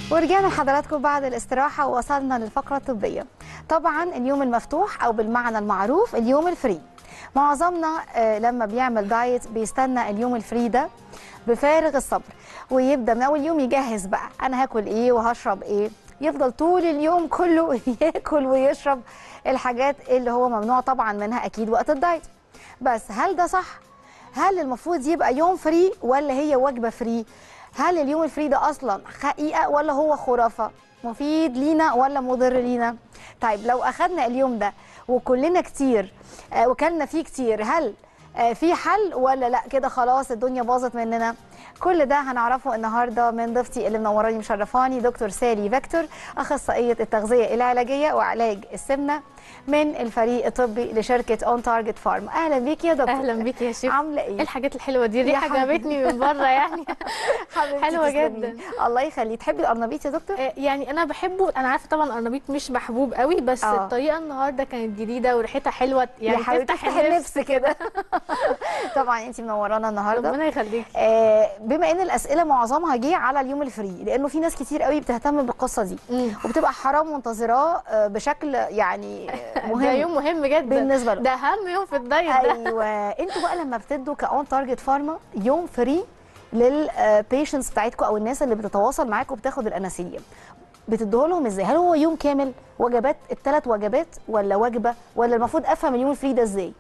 ورجعنا لحضراتكم بعد الاستراحة ووصلنا للفقرة الطبية طبعا اليوم المفتوح أو بالمعنى المعروف اليوم الفري معظمنا آه، لما بيعمل دايت بيستنى اليوم الفري ده بفارغ الصبر ويبدأ من أول يوم يجهز بقى أنا هاكل إيه وهشرب إيه يفضل طول اليوم كله ياكل ويشرب الحاجات اللي هو ممنوع طبعا منها أكيد وقت الدايت بس هل ده صح؟ هل المفروض يبقى يوم فري ولا هي وجبة فري؟ هل اليوم الفري ده اصلا حقيقه ولا هو خرافه مفيد لينا ولا مضر لينا طيب لو اخدنا اليوم ده وكلنا كتير آه، وكلنا فيه كتير هل آه، في حل ولا لا كده خلاص الدنيا باظت مننا كل ده هنعرفه النهارده من ضيفتي اللي منوراني مشرفاني دكتور سالي فيكتور اخصائيه التغذيه العلاجيه وعلاج السمنه من الفريق الطبي لشركه اون تارجت فارم اهلا بيكي يا دكتور اهلا بيكي يا شيف عامله ايه ايه الحاجات الحلوه دي يا الريحه حبيبي. جابتني من بره يعني حبيبتي حلوة تسلمي. جدا. الله يخليك تحبي القرنبيط يا دكتور آه، يعني انا بحبه انا عارفه طبعا القرنبيط مش محبوب قوي بس آه. الطريقه النهارده كانت جديده وريحتها حلوه يعني يا حبيبتي تفتح تفتح النفس كده طبعا انت منورانا النهارده ربنا يخليك آه، بما ان الاسئله معظمها جه على اليوم الفري لانه في ناس كتير قوي بتهتم بالقصه دي مم. وبتبقى حرام منتظراه آه، بشكل يعني آه، ده مهم يوم مهم جدا بالنسبه له ده اهم يوم في الدايت ده ايوه انتوا بقى لما بتدوا كاون تارجت فارما يوم فري للبيشنتس بتاعتكم او الناس اللي بتتواصل معاكم بتاخد الاناسيليوم بتدوه لهم ازاي هل هو يوم كامل وجبات الثلاث وجبات ولا وجبه ولا المفروض افهم اليوم الفري ده ازاي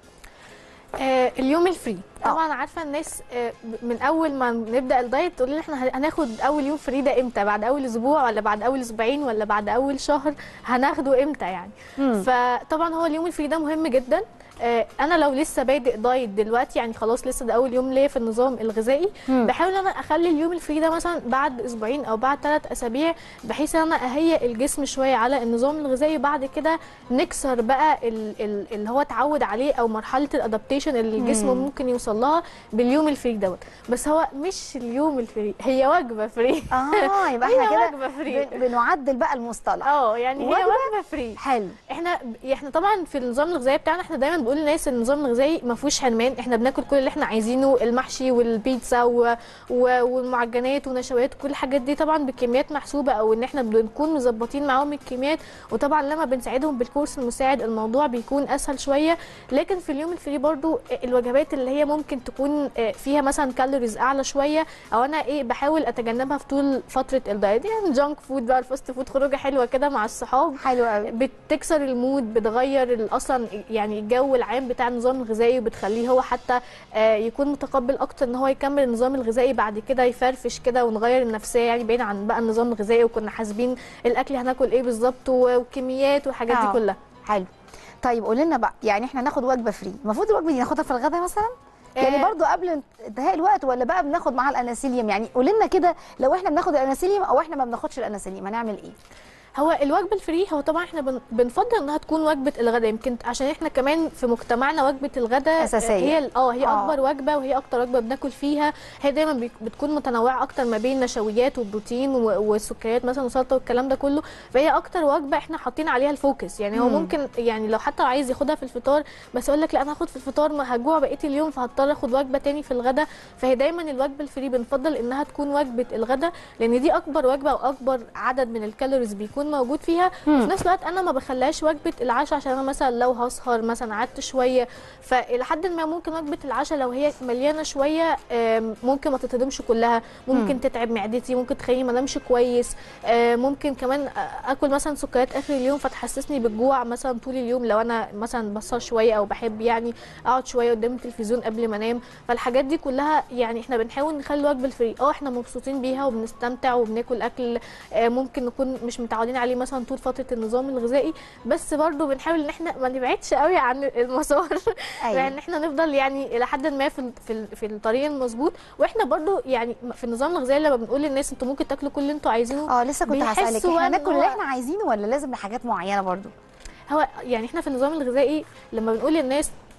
آه اليوم الفري آه. طبعا عارفه الناس آه من اول ما نبدا الدايت تقول لنا احنا هناخد اول يوم فري ده امتى بعد اول اسبوع ولا بعد اول اسبوعين ولا بعد اول شهر هناخده امتى يعني مم. فطبعا هو اليوم الفري ده مهم جدا آه، انا لو لسه بادئ دايت دلوقتي يعني خلاص لسه ده اول يوم ليا في النظام الغذائي مم. بحاول انا اخلي اليوم الفري ده مثلا بعد اسبوعين او بعد ثلاث اسابيع بحيث ان انا اهيئ الجسم شويه على النظام الغذائي بعد كده نكسر بقى ال- ال- اللي هو اتعود عليه او مرحله الادابتيشن اللي الجسم مم. ممكن يوصل لها باليوم الفري دوت بس هو مش اليوم الفري هي وجبه فري اه يبقى احنا هي كده وجبه فري بن- بنعدل بقى المصطلح اه يعني هي وجبة وجبه فري حلو احنا احنا طبعا في النظام الغذائي بتاعنا احنا دايما بنقول للناس ان النظام الغذائي ما فيهوش حرمان احنا بناكل كل اللي احنا عايزينه المحشي والبيتزا و... و... والمعجنات ونشويات كل الحاجات دي طبعا بكميات محسوبه او ان احنا بنكون مظبطين معاهم الكميات وطبعا لما بنساعدهم بالكورس المساعد الموضوع بيكون اسهل شويه لكن في اليوم الفري برضو الوجبات اللي هي ممكن تكون اه، فيها مثلا كالوريز اعلى شويه او انا ايه بحاول اتجنبها في طول فتره الدايت يعني جانك فود بقى الفاست فود خروجه حلوه كده مع الصحاب حلو قوي بتكسر المود بتغير ال- اصلا يعني الجو العام بتاع النظام الغذائي وبتخليه هو حتى آه، يكون متقبل اكتر ان هو يكمل النظام الغذائي بعد كده يفرفش كده ونغير النفسيه يعني بعيد عن بقى النظام الغذائي وكنا حاسبين الاكل هناكل ايه بالظبط و- والكميات والحاجات آه. دي كلها حلو طيب قولي لنا بقى يعني احنا ناخد وجبه فري المفروض الوجبه دي ناخدها في الغداء مثلا يعني آه. برضو قبل انتهاء الوقت ولا بقى بناخد معاها الاناسيليوم يعني قولي لنا كده لو احنا بناخد الاناسيليوم او احنا ما بناخدش الاناسيليوم هنعمل ايه هو الوجبه الفري هو طبعا احنا بن- بنفضل انها تكون وجبه الغداء يمكن عشان احنا كمان في مجتمعنا وجبه الغداء أساسية. هي ال- اه هي آه. اكبر وجبه وهي اكتر وجبه بناكل فيها هي دايما بيك- بتكون متنوعه اكتر ما بين نشويات وبروتين و- والسكريات مثلا وسلطه والكلام ده كله فهي اكتر وجبه احنا حاطين عليها الفوكس يعني هو مم. ممكن يعني لو حتى عايز ياخدها في الفطار بس يقول لك لا انا هاخد في الفطار ما هجوع بقيه اليوم فهضطر اخد وجبه تاني في الغداء فهي دايما الوجبه الفري بنفضل انها تكون وجبه الغداء لان دي اكبر وجبه واكبر عدد من الكالوريز بيكون موجود فيها مم. وفي نفس الوقت انا ما بخليهاش وجبه العشاء عشان انا مثلا لو هسهر مثلا قعدت شويه فلحد ما ممكن وجبه العشاء لو هي مليانه شويه آم، ممكن ما تتهضمش كلها ممكن مم. تتعب معدتي ممكن تخليني ما انامش كويس آه، ممكن كمان آه، اكل مثلا سكريات اخر اليوم فتحسسني بالجوع مثلا طول اليوم لو انا مثلا بسهر شويه او بحب يعني اقعد شويه قدام التلفزيون قبل ما انام فالحاجات دي كلها يعني احنا بنحاول نخلي الوجبه الفري اه احنا مبسوطين بيها وبنستمتع وبناكل اكل آه، ممكن نكون مش متعودين عليه مثلا طول فتره النظام الغذائي بس برضو بنحاول ان احنا ما نبعدش قوي عن المسار يعني احنا نفضل يعني الى حد ما في ال- في ال- في الطريق المظبوط واحنا برضو يعني في النظام الغذائي لما بنقول للناس انتوا ممكن تاكلوا كل اللي انتوا عايزينه اه لسه كنت بيحسوا هسالك احنا إن ناكل هو- اللي احنا عايزينه ولا لازم لحاجات معينه برضو هو يعني احنا في النظام الغذائي لما بنقول للناس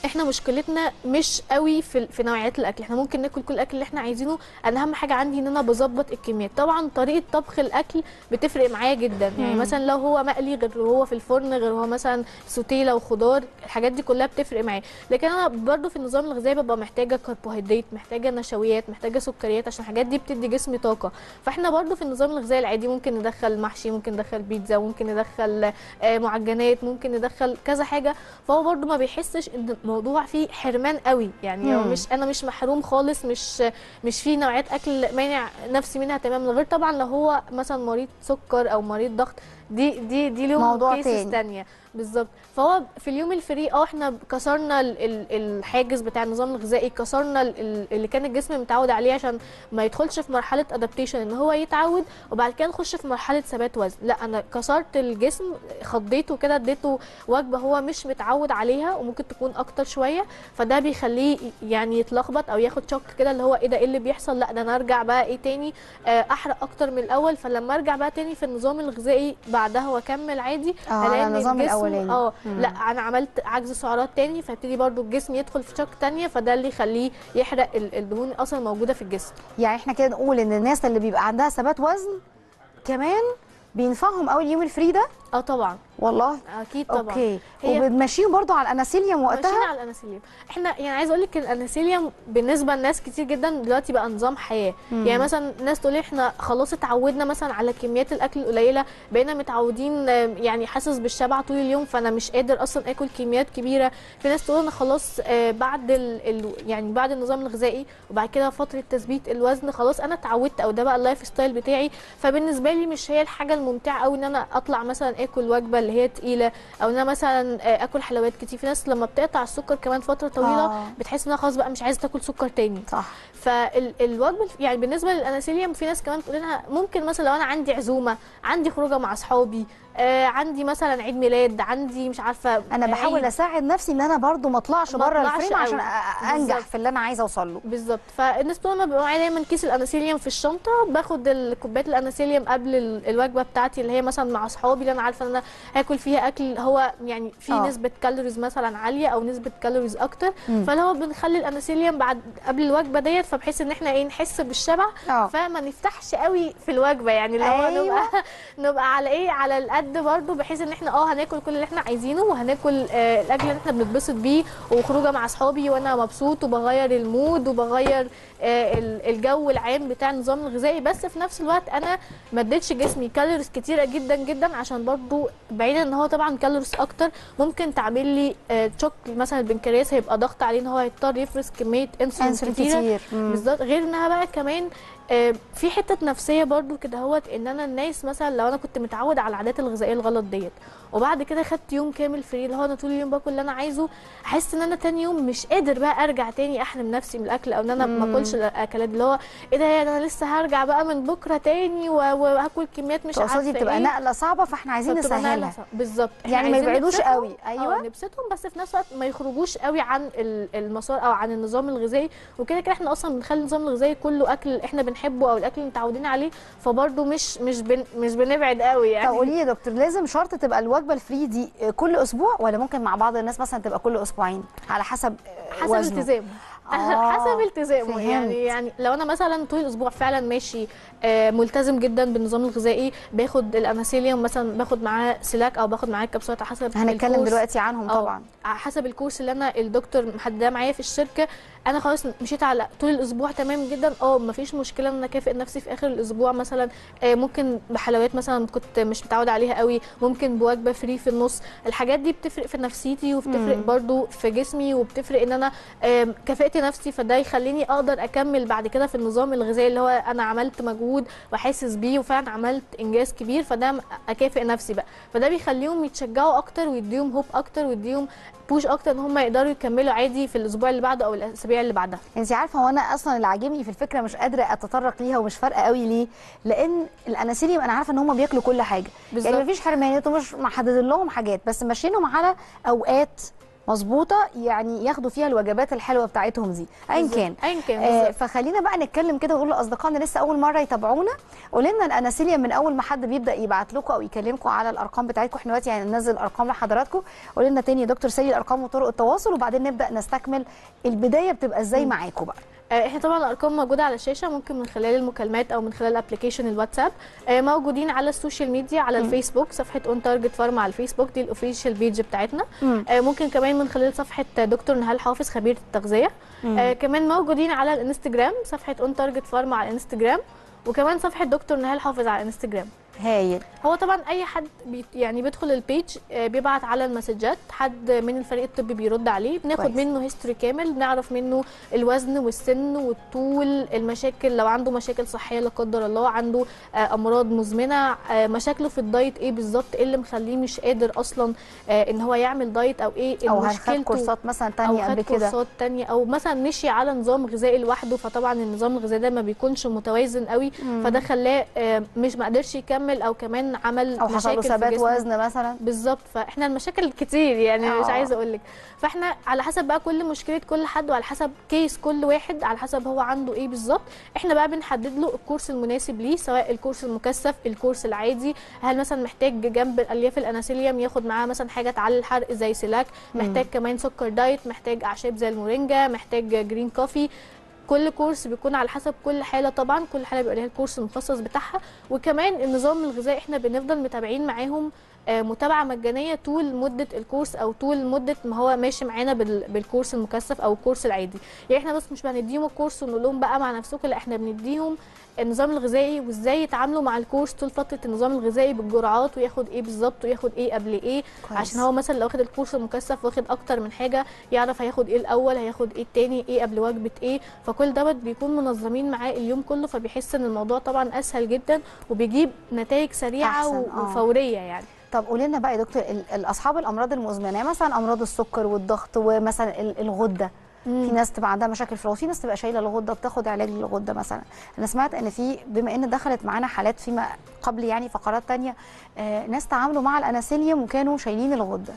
احنا مشكلتنا مش قوي في في نوعيات الاكل احنا ممكن ناكل كل الاكل اللي احنا عايزينه انا اهم حاجه عندي ان انا بظبط الكميات طبعا طريقه طبخ الاكل بتفرق معايا جدا يعني مم. مثلا لو هو مقلي غير هو في الفرن غير هو مثلا سوتيه لو خضار الحاجات دي كلها بتفرق معايا لكن انا برضو في النظام الغذائي ببقى محتاجه كربوهيدرات محتاجه نشويات محتاجه سكريات عشان الحاجات دي بتدي جسمي طاقه فاحنا برضو في النظام الغذائي العادي ممكن ندخل محشي ممكن ندخل بيتزا ممكن ندخل آه، معجنات ممكن ندخل كذا حاجه فهو برضو ما بيحسش ان الموضوع فيه حرمان قوي يعني هو مم. مش انا مش محروم خالص مش مش في نوعيات اكل مانع نفسي منها تماما غير طبعا لو هو مثلا مريض سكر او مريض ضغط دي دي دي لهم موضوع كيسز تاني. تانية بالظبط فهو في اليوم الفري اه احنا كسرنا ال- ال- الحاجز بتاع النظام الغذائي كسرنا ال- ال- اللي كان الجسم متعود عليه عشان ما يدخلش في مرحله ادابتيشن ان هو يتعود وبعد كده نخش في مرحله ثبات وزن لا انا كسرت الجسم خضيته كده اديته وجبه هو مش متعود عليها وممكن تكون اكتر شويه فده بيخليه يعني يتلخبط او ياخد شوك كده اللي هو ايه ده ايه اللي بيحصل لا ده انا ارجع بقى ايه تاني آه، احرق اكتر من الاول فلما ارجع بقى تاني في النظام الغذائي بعدها واكمل عادي اه هلاقي على إن النظام الجسم- الاولاني اه مم. لا انا عملت عجز سعرات تاني فيبتدي برضو الجسم يدخل في شوك تانية فده اللي يخليه يحرق ال- الدهون اصلا موجوده في الجسم يعني احنا كده نقول ان الناس اللي بيبقى عندها ثبات وزن كمان بينفعهم قوي اليوم الفري ده اه طبعا والله اكيد طبعا اوكي هي- وبتمشيهم برضو على الاناسيليوم ماشيين وقتها على الاناسيليوم احنا يعني عايزه اقول لك الاناسيليوم بالنسبه لناس كتير جدا دلوقتي بقى نظام حياه مم. يعني مثلا ناس تقول لي احنا خلاص اتعودنا مثلا على كميات الاكل القليله بقينا متعودين آه، يعني حاسس بالشبع طول اليوم فانا مش قادر اصلا اكل كميات كبيره في ناس تقول انا خلاص آه، بعد ال ال يعني بعد النظام الغذائي وبعد كده فتره تثبيت الوزن خلاص انا اتعودت او ده بقى اللايف ستايل بتاعي فبالنسبه لي مش هي الحاجه الممتعه قوي ان انا اطلع مثلا اكل وجبه اللي هي تقيله او ان انا مثلا آه، اكل حلويات كتير في ناس لما بتقطع السكر كمان فتره طويله آه. بتحس انها خلاص بقى مش عايزه تاكل سكر تاني صح فالوجبه يعني بالنسبه للاناسيليوم في ناس كمان تقول لها ممكن مثلا لو انا عندي عزومه عندي خروجه مع اصحابي آه عندي مثلا عيد ميلاد عندي مش عارفه انا آه، بحاول عيد. اساعد نفسي ان انا برضو ما اطلعش ما بره أطلعش الفريم عشان قوي. أ- انجح بالظبط. في اللي انا عايزه اوصل له بالظبط فالناس بتقول انا بيبقى معايا دايما كيس الاناسيليوم في الشنطه باخد الكوبايات الاناسيليوم قبل ال- الوجبه بتاعتي اللي هي مثلا مع اصحابي اللي انا عارفه ان انا هاكل فيها اكل هو يعني في آه. نسبه كالوريز مثلا عاليه او نسبه كالوريز اكتر مم. فاللي هو بنخلي الاناسيليوم بعد قبل الوجبه ديت فبحيث ان احنا ايه نحس بالشبع اه فما نفتحش قوي في الوجبه يعني اللي هو أيوة. نبقى نبقى على ايه على القد برضو بحيث ان احنا اه هناكل كل اللي احنا عايزينه وهناكل آه الاكل اللي احنا بنتبسط بيه وخروجه مع اصحابي وانا مبسوط وبغير المود وبغير آه ال- الجو العام بتاع النظام الغذائي بس في نفس الوقت انا ما اديتش جسمي كالوريز كتيره جدا جدا عشان برضو بعيدا ان هو طبعا كالوريز اكتر ممكن تعمل لي آه تشوك مثلا البنكرياس هيبقى ضغط عليه ان هو هيضطر يفرز كميه انسولين انسولين كتيره كتير مم. بالظبط غير انها بقى كمان آه، في حته نفسيه برضو كده هوت ان انا الناس مثلا لو انا كنت متعود على العادات الغذائيه الغلط ديت وبعد كده خدت يوم كامل فري اللي هو انا طول اليوم باكل اللي انا عايزه احس ان انا تاني يوم مش قادر بقى ارجع تاني احرم نفسي من الاكل او ان انا ما مم. اكلش الاكلات اللي هو ايه ده انا لسه هرجع بقى من بكره تاني و- وهاكل كميات مش عارفه تقصدي بتبقى ايه نقله صعبه فاحنا عايزين فبتبقى نسهلها نقلة صعبة. بالظبط إحنا يعني ما عايزين يبعدوش نبسطهم. قوي ايوه اه نبسطهم بس في نفس الوقت ما يخرجوش قوي عن ال- المسار او عن النظام الغذائي وكده كده احنا اصلا بنخلي النظام الغذائي كله اكل احنا بنحبه او الاكل اللي متعودين عليه فبرضه مش مش بن مش بنبعد قوي يعني طب قولي لي يا دكتور لازم شرط تبقى الوجبه الفري دي كل اسبوع ولا ممكن مع بعض الناس مثلا تبقى كل اسبوعين على حسب آه، حسب وزنه التزامه آه، حسب التزامه فهمت. يعني يعني لو انا مثلا طول الاسبوع فعلا ماشي آه، ملتزم جدا بالنظام الغذائي باخد الاناسيليوم مثلا باخد معاه سلاك او باخد معاه كبسولات على حسب هنتكلم الكورس. دلوقتي عنهم اه طبعا على حسب الكورس اللي انا الدكتور محدده معايا في الشركه انا خلاص مشيت على طول الاسبوع تمام جدا اه مفيش مشكله ان انا اكافئ نفسي في اخر الاسبوع مثلا آه، ممكن بحلويات مثلا كنت مش متعوده عليها قوي ممكن بوجبه فري في النص الحاجات دي بتفرق في نفسيتي وبتفرق مم. برضو في جسمي وبتفرق ان انا آم، كافئت نفسي فده يخليني اقدر اكمل بعد كده في النظام الغذائي اللي هو انا عملت مجهود وحاسس بيه وفعلا عملت انجاز كبير فده م- اكافئ نفسي بقى فده بيخليهم يتشجعوا اكتر ويديهم هوب اكتر ويديهم بوش اكتر ان هم يقدروا يكملوا عادي في الاسبوع اللي بعده او الاسابيع اللي بعدها انت عارفه هو انا اصلا اللي عاجبني في الفكره مش قادره اتطرق ليها ومش فارقه قوي ليه لان الاناسيليوم انا عارفه ان هم بياكلوا كل حاجه بالظبط. يعني مفيش حرمانيه انتوا مش محددين لهم حاجات بس ماشيينهم على اوقات مظبوطه يعني ياخدوا فيها الوجبات الحلوه بتاعتهم دي ايا بالظبط. كان ايا كان آه بالظبط. فخلينا بقى نتكلم كده ونقول لاصدقائنا لسه اول مره يتابعونا قولوا لنا الاناسيليا من اول ما حد بيبدا يبعت لكم او يكلمكم على الارقام بتاعتكم احنا دلوقتي هننزل ارقام لحضراتكم قولوا لنا تاني يا دكتور سيري الارقام وطرق التواصل وبعدين نبدا نستكمل البدايه بتبقى ازاي معاكم بقى آه، احنا طبعا الارقام موجوده على الشاشه ممكن من خلال المكالمات او من خلال ابلكيشن الواتساب آه، موجودين على السوشيال ميديا على الفيسبوك صفحه اون تارجت فارما على الفيسبوك دي الاوفيشال بيج بتاعتنا مم. آه، ممكن كمان من خلال صفحه دكتور نهال حافظ خبيره التغذيه آه، كمان موجودين على الانستجرام صفحه اون تارجت فارما على الانستجرام وكمان صفحه دكتور نهال حافظ على الانستجرام هايل هو طبعا اي حد بي يعني بيدخل البيج آه، بيبعت على المسجات حد من الفريق الطبي بيرد عليه بناخد كويس. منه هيستوري كامل بنعرف منه الوزن والسن والطول المشاكل لو عنده مشاكل صحيه لا قدر الله عنده آه، امراض مزمنه آه، مشاكله في الدايت ايه بالظبط ايه اللي مخليه مش قادر اصلا آه، ان هو يعمل دايت او ايه او مشكلته هنخد كورسات مثلا او تانية خد قبل كده كورسات تانية او مثلا مشي على نظام غذائي لوحده فطبعا النظام الغذائي ده ما بيكونش متوازن قوي فده خلاه آه، مش ما قدرش يكمل او كمان عمل او حصل له مشاكل في ثبات جسمه. وزن مثلا بالظبط فاحنا المشاكل كتير يعني مش آه. عايزه اقول لك فاحنا على حسب بقى كل مشكله كل حد وعلى حسب كيس كل واحد على حسب هو عنده ايه بالظبط احنا بقى بنحدد له الكورس المناسب ليه سواء الكورس المكثف الكورس العادي هل مثلا محتاج جنب الالياف الاناسيليوم ياخد معاه مثلا حاجه تعلي الحرق زي سلاك محتاج كمان سكر دايت محتاج اعشاب زي المورينجا محتاج جرين كوفي كل كورس بيكون على حسب كل حاله طبعا كل حاله بيبقى ليها الكورس المخصص بتاعها وكمان النظام الغذائي احنا بنفضل متابعين معاهم آه، متابعه مجانيه طول مده الكورس او طول مده ما هو ماشي معانا بال- بالكورس المكثف او الكورس العادي يعني احنا بس مش بنديهم الكورس ونقول لهم بقى مع نفسكم لا احنا بنديهم النظام الغذائي وازاي يتعاملوا مع الكورس طول فتره النظام الغذائي بالجرعات وياخد ايه بالظبط وياخد ايه قبل ايه كويس. عشان هو مثلا لو واخد الكورس المكثف واخد اكتر من حاجه يعرف هياخد ايه الاول هياخد ايه التاني ايه قبل وجبه ايه فكل دوت بيكون منظمين معاه اليوم كله فبيحس ان الموضوع طبعا اسهل جدا وبيجيب نتائج سريعه أحسن، و- آه. وفوريه يعني طب قولي لنا بقى يا دكتور ال- ال- اصحاب الامراض المزمنه مثلا امراض السكر والضغط ومثلا ال- الغده في ناس تبقى عندها مشاكل في الغده في ناس تبقى شايله الغده بتاخد علاج للغده مثلا انا سمعت ان في بما ان دخلت معانا حالات فيما قبل يعني فقرات تانية آه ناس تعاملوا مع الاناسيليوم وكانوا شايلين الغده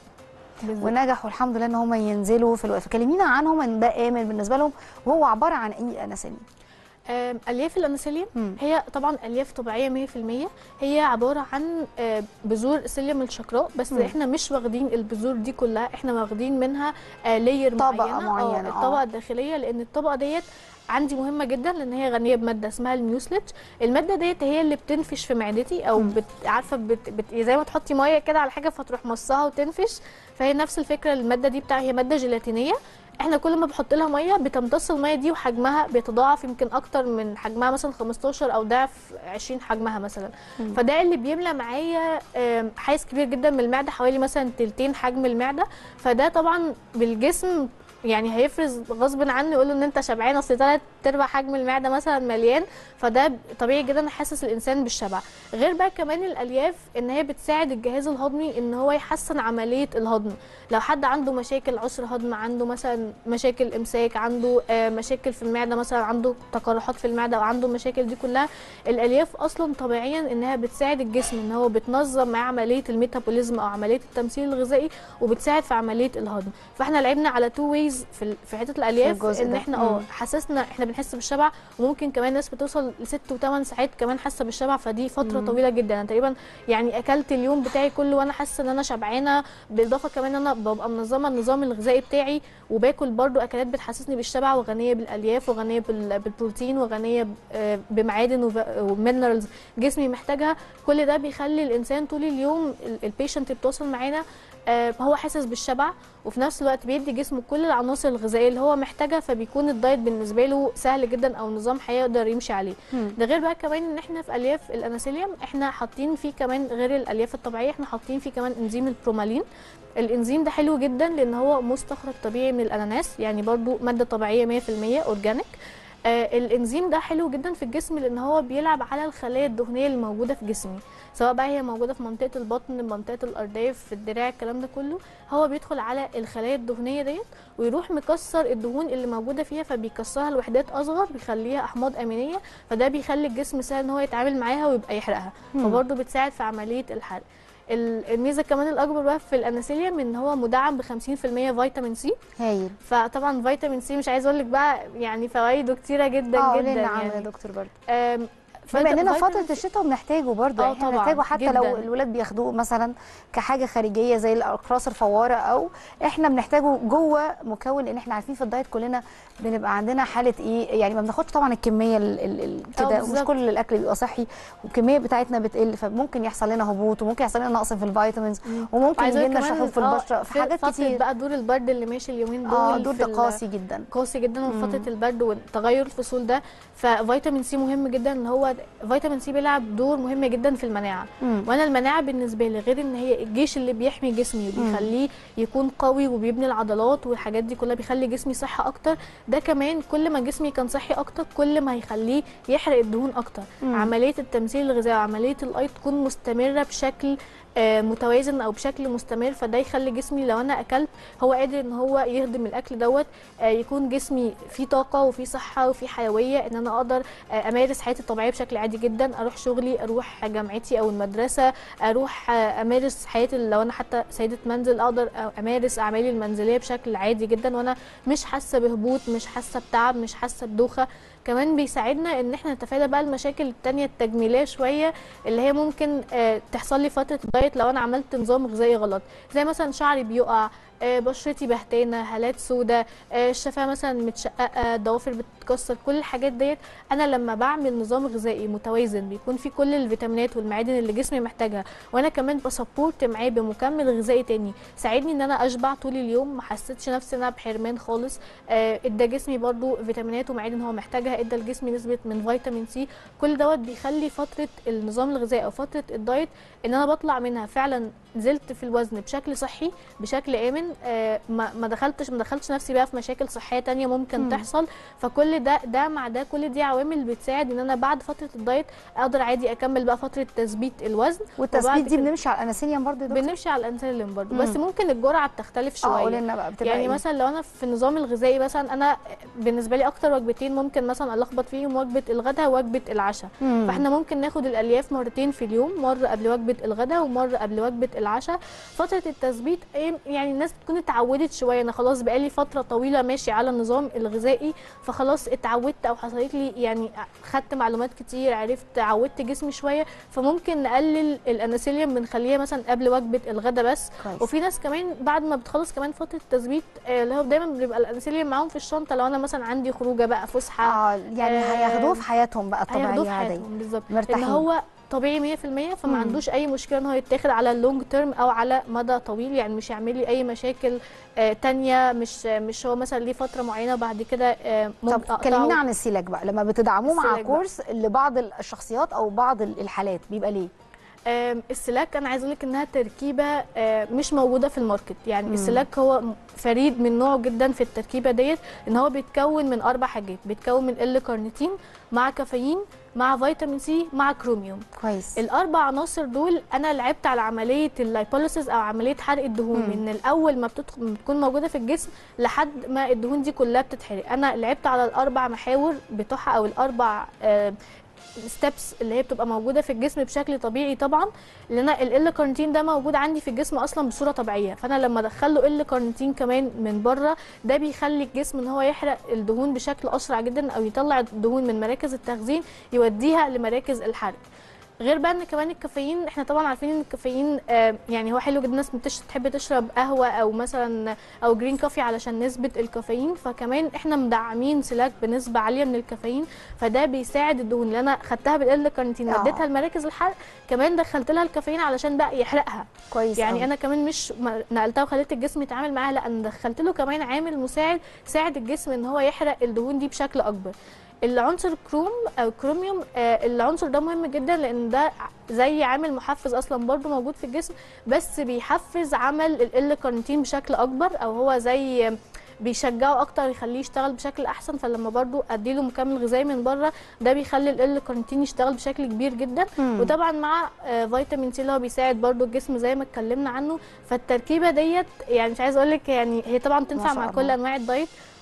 ونجحوا الحمد لله ان هم ينزلوا في الوقت فكلمينا عنهم ان ده امن بالنسبه لهم وهو عباره عن ايه الاناسيليوم آم، الياف الانسيليوم مم. هي طبعا الياف طبيعيه 100% هي عباره عن آه، بذور سلم الشقراء بس مم. احنا مش واخدين البذور دي كلها احنا واخدين منها لاير طبقة معينه معينة، آه، آه. الطبقه الداخليه لان الطبقه ديت عندي مهمه جدا لان هي غنيه بماده اسمها الميوسلت الماده ديت هي اللي بتنفش في معدتي او مم. بت عارفه بت بت زي ما تحطي ميه كده على حاجه فتروح مصها وتنفش فهي نفس الفكره الماده دي بتاع هي ماده جيلاتينيه احنا كل ما بحط لها ميه بتمتص الميه دي وحجمها بيتضاعف يمكن اكتر من حجمها مثلا 15 او ضعف 20 حجمها مثلا مم. فده اللي بيملى معايا آم، حيز كبير جدا من المعده حوالي مثلا تلتين حجم المعده فده طبعا بالجسم يعني هيفرز غصب عنه يقول له ان انت شبعان اصل تلات ارباع حجم المعده مثلا مليان فده طبيعي جدا حاسس الانسان بالشبع غير بقى كمان الالياف ان هي بتساعد الجهاز الهضمي ان هو يحسن عمليه الهضم لو حد عنده مشاكل عسر هضم عنده مثلا مشاكل امساك عنده آه، مشاكل في المعده مثلا عنده تقرحات في المعده او عنده المشاكل دي كلها الالياف اصلا طبيعيا انها بتساعد الجسم ان هو بتنظم مع عمليه الميتابوليزم او عمليه التمثيل الغذائي وبتساعد في عمليه الهضم فاحنا لعبنا على تو ويز في ال- في حته الالياف الجزء ان ده. احنا اه مم. حسسنا احنا بنحس بالشبع وممكن كمان ناس بتوصل لست وثمان ساعات كمان حاسه بالشبع فدي فتره مم. طويله جدا انا تقريبا يعني اكلت اليوم بتاعي كله وانا حاسه ان انا شبعانه بالاضافه كمان ان انا ببقى منظمه النظام الغذائي بتاعي وباكل برضو اكلات بتحسسني بالشبع وغنيه بالالياف وغنيه بال- بالبروتين وغنيه ب- آه، بمعادن ومينرالز جسمي محتاجها كل ده بيخلي الانسان طول اليوم البيشنت بتوصل معانا آه، هو حاسس بالشبع وفي نفس الوقت بيدي جسمه كل العناصر الغذائيه اللي هو محتاجها فبيكون الدايت بالنسبه له سهل جدا او نظام حياه يقدر يمشي عليه مم. ده غير بقى كمان ان احنا في الياف الاناسيليوم احنا حاطين فيه كمان غير الالياف الطبيعيه احنا حاطين فيه كمان انزيم البرومالين الانزيم ده حلو جدا لان هو مستخرج طبيعي من الاناناس يعني برضو ماده طبيعيه 100% اورجانيك آه الانزيم ده حلو جدا في الجسم لان هو بيلعب على الخلايا الدهنيه اللي موجوده في جسمي سواء بقى هي موجوده في منطقه البطن منطقه الارداف في الدراع الكلام ده كله هو بيدخل على الخلايا الدهنيه ديت ويروح مكسر الدهون اللي موجوده فيها فبيكسرها لوحدات اصغر بيخليها احماض امينيه فده بيخلي الجسم سهل ان هو يتعامل معاها ويبقى يحرقها مم. فبرضه بتساعد في عمليه الحرق ال- الميزه كمان الاكبر بقى في الاناسيليوم ان هو مدعم ب 50% فيتامين سي هايل فطبعا فيتامين سي مش عايزه اقول لك بقى يعني فوائده كتيره جدا اه جدا قولي لنا عنه يا يعني دكتور برضه آم، بما فيتا- اننا فيتامين فتره الشتاء وبنحتاجه برضه آه يعني احنا طبعاً، بنحتاجه حتى لو جداً. الولاد بياخدوه مثلا كحاجه خارجيه زي الاقراص الفواره او احنا بنحتاجه جوه مكون لان احنا عارفين في الدايت كلنا بنبقى عندنا حاله ايه يعني ما بناخدش طبعا الكميه ال- ال- ال- آه كده مش بالظبط. كل الاكل بيبقى صحي والكميه بتاعتنا بتقل فممكن يحصل لنا هبوط وممكن يحصل لنا نقص في الفيتامينز مم. وممكن وعايزة يجي أقولك لنا كمان شحوب في آه، البشره في في حاجات فترة كتير بقى دور البرد اللي ماشي اليومين دول اه دور في ده ال- قاسي جدا قاسي جدا مم. وفي فتره البرد وتغير الفصول ده ففيتامين سي مهم جدا ان هو فيتامين سي بيلعب دور مهم جدا في المناعه مم. وانا المناعه بالنسبه لي غير ان هي الجيش اللي بيحمي جسمي مم. وبيخليه يكون قوي وبيبني العضلات والحاجات دي كلها بيخلي جسمي صحي اكتر ده كمان كل ما جسمي كان صحي اكتر كل ما هيخليه يحرق الدهون اكتر مم. عمليه التمثيل الغذائي وعمليه الايض تكون مستمره بشكل آه، متوازن او بشكل مستمر فده يخلي جسمي لو انا اكلت هو قادر ان هو يهضم الاكل دوت آه، يكون جسمي فيه طاقه وفيه صحه وفيه حيويه ان انا اقدر آه، امارس حياتي الطبيعيه بشكل عادي جدا اروح شغلي اروح جامعتي او المدرسه اروح آه، امارس حياتي لو انا حتى سيده منزل اقدر امارس اعمالي المنزليه بشكل عادي جدا وانا مش حاسه بهبوط مش حاسه بتعب مش حاسه بدوخه كمان بيساعدنا ان احنا نتفادى بقى المشاكل التانية التجميليه شويه اللي هي ممكن آه، تحصل لي فتره الدايت لو انا عملت نظام غذائي غلط زي مثلا شعري بيقع آه، بشرتي بهتانه هالات سودة آه، الشفاه مثلا متشققه ضوافر بتتكسر كل الحاجات ديت انا لما بعمل نظام غذائي متوازن بيكون فيه كل الفيتامينات والمعادن اللي جسمي محتاجها وانا كمان بسبورت معاه بمكمل غذائي تاني ساعدني ان انا اشبع طول اليوم ما حسيتش نفسي ان انا بحرمان خالص آه، ادى جسمي برضو فيتامينات ومعادن هو محتاجها ادى لجسمي نسبه من فيتامين سي كل دوت بيخلي فتره النظام الغذائي او فتره الدايت ان انا بطلع منها فعلا نزلت في الوزن بشكل صحي بشكل امن آه، ما ما دخلتش ما دخلتش نفسي بقى في مشاكل صحيه تانية ممكن مم. تحصل فكل ده ده مع ده كل دي عوامل بتساعد ان انا بعد فتره الدايت اقدر عادي اكمل بقى فتره تثبيت الوزن والتثبيت وبعد دي كده- بنمشي على الاناسيليوم برضه يا دكتور بنمشي على الانسولين برضه مم. بس ممكن الجرعه بتختلف اه شويه قولي لنا بقى بتبقى يعني إيه؟ مثلا لو انا في النظام الغذائي مثلا انا بالنسبه لي اكتر وجبتين ممكن مثلا الخبط فيهم وجبه الغداء ووجبه العشاء مم. فاحنا ممكن ناخد الالياف مرتين في اليوم مره قبل وجبه الغداء ومره قبل وجبه العشاء فتره التثبيت إيه، يعني الناس بتكون اتعودت شويه انا خلاص بقالي فتره طويله ماشي على النظام الغذائي فخلاص اتعودت او حصلت لي يعني خدت معلومات كتير عرفت عودت جسمي شويه فممكن نقلل الاناسيليوم بنخليها مثلا قبل وجبه الغداء بس كويس وفي ناس كمان بعد ما بتخلص كمان فتره التثبيت آه، اللي هو دايما بيبقى الانسولين معاهم في الشنطه لو انا مثلا عندي خروجه بقى فسحه اه يعني آه، هياخدوه في حياتهم بقى هياخدوه الطبيعيه في عاديه حياتهم بالظبط مرتاحين. ان هو طبيعي 100% فما مم. عندوش اي مشكله ان هو يتاخد على اللونج تيرم او على مدى طويل يعني مش هيعمل لي اي مشاكل آه تانية مش مش هو مثلا ليه فتره معينه بعد كده آه ممكن طب كلمينا عن السيلاك بقى لما بتدعموه مع السيلاك بقى. كورس لبعض الشخصيات او بعض الحالات بيبقى ليه آم، السلاك انا عايزه اقول لك انها تركيبه آه، مش موجوده في الماركت يعني مم. السلاك هو م- فريد من نوعه جدا في التركيبه ديت ان هو بيتكون من اربع حاجات بيتكون من ال كارنيتين مع كافيين مع فيتامين سي مع كروميوم كويس الاربع عناصر دول انا لعبت على عمليه اللايبوليسيس او عمليه حرق الدهون مم. من الاول ما بتدخل ما بتكون موجوده في الجسم لحد ما الدهون دي كلها بتتحرق انا لعبت على الاربع محاور بتوعها او الاربع ستيبس اللي هي بتبقى موجوده في الجسم بشكل طبيعي طبعا لان ال كارنيتين ده موجود عندي في الجسم اصلا بصوره طبيعيه فانا لما ادخل له ال كارنيتين كمان من بره ده بيخلي الجسم ان هو يحرق الدهون بشكل اسرع جدا او يطلع الدهون من مراكز التخزين يوديها لمراكز الحرق غير بقى ان كمان الكافيين احنا طبعا عارفين ان الكافيين آه، يعني هو حلو جدا الناس بتش- بتحب تشرب قهوه او مثلا او جرين كوفي علشان نسبه الكافيين فكمان احنا مدعمين سلاك بنسبه عاليه من الكافيين فده بيساعد الدهون اللي انا خدتها بالال كارنيتين آه. وديتها لمراكز الحرق كمان دخلت لها الكافيين علشان بقى يحرقها كويس يعني أوي. انا كمان مش ما- نقلتها وخليت الجسم يتعامل معاها لا انا دخلت له كمان عامل مساعد ساعد الجسم ان هو يحرق الدهون دي بشكل اكبر العنصر كروم او كروميوم آه، العنصر ده مهم جدا لان ده زي عامل محفز اصلا برضو موجود في الجسم بس بيحفز عمل ال كارنيتين بشكل اكبر او هو زي بيشجعه اكتر يخليه يشتغل بشكل احسن فلما برضو اديله مكمل غذائي من بره ده بيخلي ال كارنيتين يشتغل بشكل كبير جدا مم. وطبعا مع آه، فيتامين سي اللي هو بيساعد برضو الجسم زي ما اتكلمنا عنه فالتركيبه ديت يعني مش عايزه اقول لك يعني هي طبعا تنفع شاء مع الله. كل انواع الدايت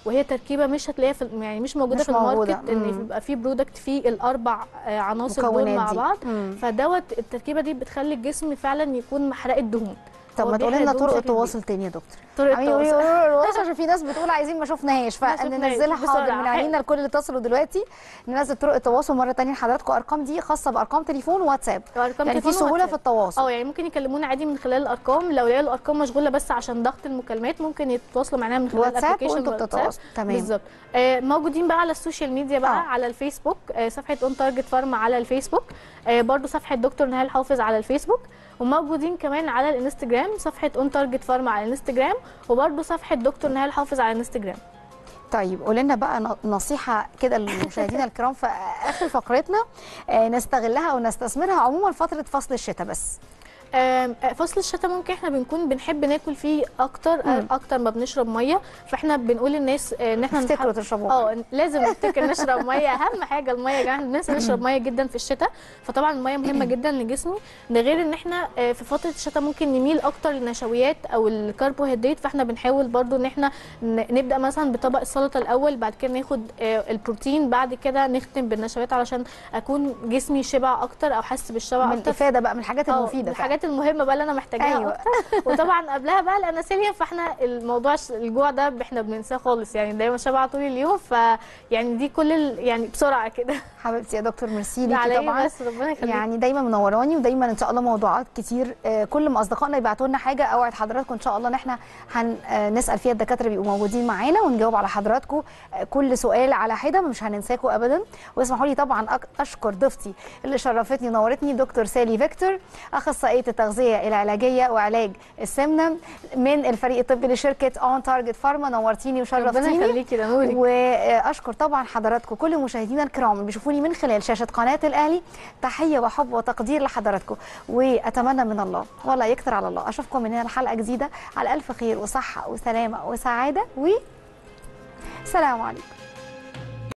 وهي تركيبه مش هتلاقيها في يعني مش موجوده مش في الماركت موجودة. ان مم. يبقى في برودكت فيه الاربع آه، عناصر دول مكونات مع دي. بعض مم. فدوت التركيبه دي بتخلي الجسم فعلا يكون محرقه دهون طب هو ما تقولي بيحرق لنا دهون طرق بشكل كبير. التواصل تاني يا دكتور طرق عمالين يقولوا التواصل يقولوا التواصل عشان في ناس بتقول عايزين ما شفناهاش ما شفناهاش. فننزلها حاضر بسرعة. من علينا الكل اللي اتصلوا دلوقتي ننزل طرق التواصل مره تانية لحضراتكم ارقام دي خاصه بارقام تليفون واتساب ارقام يعني في تليفون سهوله وواتساب. في التواصل اه يعني ممكن يكلمونا عادي من خلال الارقام لو لقوا الارقام مشغوله بس عشان ضغط المكالمات ممكن يتواصلوا معانا من خلال واتساب الابلكيشن وانتوا والواتساب. بتتواصلوا تمام بالظبط آه موجودين بقى على السوشيال ميديا بقى آه. آه. على الفيسبوك آه صفحه اون تارجت فارم على الفيسبوك آه برضو صفحه دكتور نهال حافظ على الفيسبوك وموجودين كمان على الانستجرام صفحه اون تارجت فارم على الانستجرام وبرضو صفحه دكتور نهال حافظ على الانستجرام طيب قول لنا بقى ن- نصيحه كده للمشاهدين الكرام في اخر فقرتنا آه، نستغلها ونستثمرها عموما فتره فصل الشتاء بس آم، فصل الشتاء ممكن احنا بنكون بنحب ناكل فيه اكتر مم. اكتر ما بنشرب ميه فاحنا بنقول للناس آه، ان احنا افتكروا نحب- تشربوا اه لازم نفتكر نشرب ميه اهم حاجه الميه يا جماعه بننسى نشرب ميه جدا في الشتاء فطبعا الميه مهمه جدا لجسمي ده غير ان احنا آه، في فتره الشتاء ممكن نميل اكتر للنشويات او الكربوهيدرات فاحنا بنحاول برضو ان اححنا ن- نبدا مثلا بطبق السلطه الاول بعد كده ناخد آه، البروتين بعد كده نختم بالنشويات علشان اكون جسمي شبع اكتر او حاسس بالشبع من اكتر الافاده بقى من الحاجات اه المفيده فعلا. الحاجات المهمه بقى اللي انا محتاجاها أيوة. أيوة. اكتر وطبعا قبلها بقى الاناسيليا فاحنا الموضوع ش- الجوع ده احنا بننساه خالص يعني دايما شبع طول اليوم فيعني دي كل ال... يعني بسرعه كده حبيبتي يا دكتور ميرسي ده ليكي عليا طبعا بس ربنا يخليك يعني دايما منوراني ودايما ان شاء الله موضوعات كتير آه، كل ما اصدقائنا يبعتوا لنا حاجه اوعد حضراتكم ان شاء الله ان احنا هنسال فيها الدكاتره بيبقوا موجودين معانا ونجاوب على حضراتكم آه، كل سؤال على حده مش هننساكم ابدا واسمحوا لي طبعا أك- اشكر ضيفتي اللي شرفتني ونورتني دكتور سالي فيكتور اخصائيه التغذيه العلاجيه وعلاج السمنه من الفريق الطبي لشركه اون تارجت فارما نورتيني ربنا وشرفتيني يخليكي ده نورك واشكر طبعا حضراتكم كل مشاهدينا الكرام اللي بيشوفوني من خلال شاشه قناه الاهلي تحيه وحب وتقدير لحضراتكم واتمنى من الله ولا يكتر على الله اشوفكم من هنا الحلقه جديده على الف خير وصحه وسلامه وسعاده و سلام عليكم